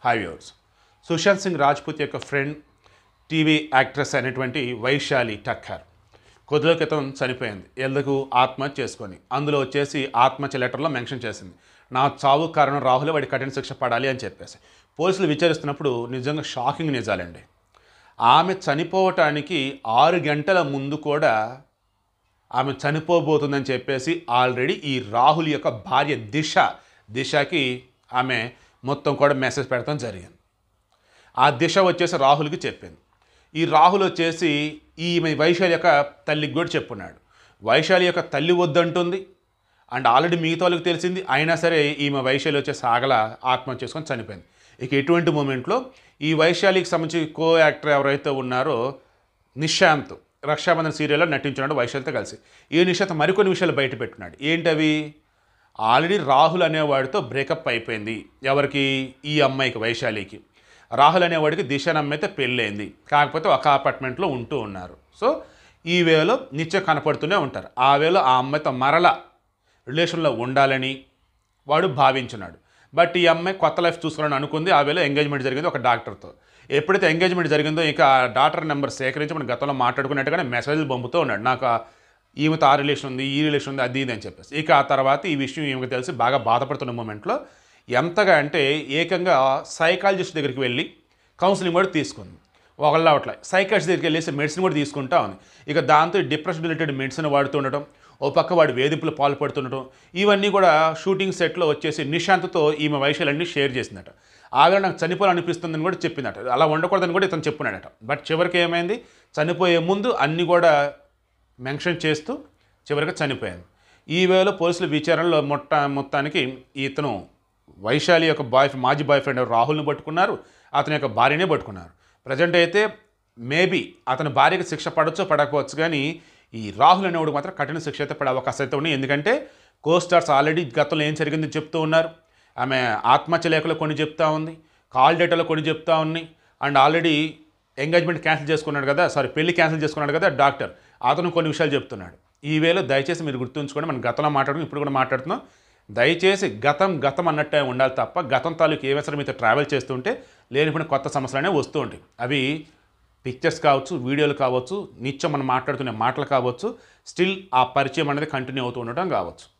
hi viewers Sushant Singh Rajput యొక్క friend TV actress అయినటువంటి వైశాలి టక్కర్ కొద్ది రోజుల క్రితం చనిపోయింది ఎందుకు ఆత్మహత్య చేసుకొని అందులో వచ్చేసి ఆత్మహత్య లెటర్లో మెన్షన్ చేసింది నా చావు కారణం రాహుల్ వాడి కఠిన శిక్ష పడాలి అని చెప్పేసి పోలీసులు విచారిస్తున్నప్పుడు నిజంగా షాకింగ్ నిజాలండి ఆమె చనిపోవటానికి ఆరు గంటల ముందు కూడా ఆమె చనిపోబోతుందని చెప్పేసి ఆల్రెడీ ఈ రాహుల్ యొక్క భార్య దిశ దిశకి ఆమె మొత్తం కూడా మెసేజ్ పెడతాం జరిగింది ఆ దిశ వచ్చేసి రాహుల్కి చెప్పింది ఈ రాహుల్ వచ్చేసి ఈమె వైశాలి యొక్క తల్లికి కూడా చెప్పున్నాడు వైశాలి యొక్క తల్లి వద్దంటుంది అండ్ ఆల్రెడీ మిగతా వాళ్ళకి తెలిసింది అయినా సరే ఈమె వైశాలి వచ్చేసి ఆగల ఆత్మహత్య చేసుకొని చనిపోయింది ఇక ఎటువంటి మూమెంట్లో ఈ వైశాలికి సంబంధించి కో యాక్టర్ ఎవరైతే ఉన్నారో నిశాంత్ రక్షాబంధన్ సీరియల్లో నటించినాడు వైశాలితో కలిసి ఈ నిశాంత్ మరికొన్ని విషయాలు బయట పెట్టున్నాడు ఏంటవి ఆల్రెడీ రాహుల్ అనేవాడితో బ్రేకప్ అయిపోయింది ఎవరికి ఈ అమ్మాయికి వైశాలికి రాహుల్ అనేవాడికి దిశ నమ్మైతే పెళ్ళైంది కాకపోతే ఒక అపార్ట్మెంట్లో ఉంటూ ఉన్నారు సో ఈ వేలో నిత్యం కనపడుతూనే ఉంటారు ఆ వేలో ఆ అమ్మాయితో మరల రిలేషన్లో ఉండాలని వాడు భావించున్నాడు బట్ ఈ అమ్మాయి కొత్త లైఫ్ చూసుకోవాలని అనుకుంది ఆ వేళ ఎంగేజ్మెంట్ జరిగింది ఒక డాక్టర్తో ఎప్పుడైతే ఎంగేజ్మెంట్ జరిగిందో ఇక ఆ డాక్టర్ నెంబర్ సేకరించి మనం గతంలో మాట్లాడుకున్నట్టుగానే మెసేజ్లు పంపుతూ ఉన్నాడు నాకు ఆ- ఈమెతో ఆ రిలేషన్ ఉంది ఈ రిలేషన్ ఉంది అది ఇది అని చెప్పేసి ఇక ఆ తర్వాత ఈ విషయం ఈమెకు తెలిసి బాగా బాధపడుతున్న మూమెంట్లో ఎంతగా అంటే ఏకంగా సైకాలజిస్ట్ దగ్గరికి వెళ్ళి కౌన్సిలింగ్ కూడా తీసుకుంది ఒకళ్ళ అట్లా సైకాలజిస్ట్ దగ్గరికి వెళ్ళేసి మెడిసిన్ కూడా తీసుకుంటా ఉంది ఇక దాంతో డిప్రెషన్ రిలేటెడ్ మెడిసిన్ వాడుతూ ఉండటం ఓ పక్క వాడు వేధింపులు పాల్పడుతుండటం ఇవన్నీ కూడా షూటింగ్ సెట్లో వచ్చేసి నిశాంత్తో ఈమె వైశాలన్నీ షేర్ చేసిందట ఆవిడ నాకు చనిపోవాలనిపిస్తుందని కూడా చెప్పిందట అలా ఉండకూడదని కూడా ఇతను చెప్పున్నాడట బట్ చివరికి ఏమైంది చనిపోయే ముందు అన్నీ కూడా మెన్షన్ చేస్తూ చివరికి చనిపోయింది ఈ వేళ పోలీసుల విచారణలో మొట్ట మొత్తానికి ఇతను వైశాలి యొక్క బాయ్ మాజీ బాయ్ ఫ్రెండ్ రాహుల్ని పట్టుకున్నారు అతని యొక్క భార్యనే పట్టుకున్నారు ప్రజెంట్ అయితే మేబీ అతని భార్యకి శిక్ష పడవచ్చు పడకపోవచ్చు కానీ ఈ రాహుల్ అనేవాడు మాత్రం కఠిన శిక్ష అయితే పడే అవకాశం అయితే ఉన్నాయి ఎందుకంటే కో స్టార్స్ ఆల్రెడీ గతంలో ఏం జరిగింది చెప్తూ ఉన్నారు ఆమె ఆత్మహత్య లేఖలో కొన్ని చెప్తా ఉంది కాల్ డేటాలో కొన్ని చెప్తా ఉన్నాయి అండ్ ఆల్రెడీ ఎంగేజ్మెంట్ క్యాన్సిల్ చేసుకున్నాడు కదా సారీ పెళ్లి క్యాన్సిల్ చేసుకున్నాడు కదా డాక్టర్ అతను కొన్ని విషయాలు చెప్తున్నాడు ఈ వేళ దయచేసి మీరు గుర్తుంచుకోండి మనం గతంలో మాట్లాడుకుని ఇప్పుడు కూడా మాట్లాడుతున్నాం దయచేసి గతం గతం అన్నట్టే ఉండాలి తప్ప గతం తాలూకు ఏ అవసరం మీతో ట్రావెల్ చేస్తుంటే లేనిపోయిన కొత్త సమస్యలు అనేవి వస్తూ ఉంటాయి అవి పిక్చర్స్ కావచ్చు వీడియోలు కావచ్చు నిత్యం మనం మాట్లాడుతున్న మాటలు కావచ్చు స్టిల్ ఆ పరిచయం అనేది కంటిన్యూ అవుతూ ఉండటం కావచ్చు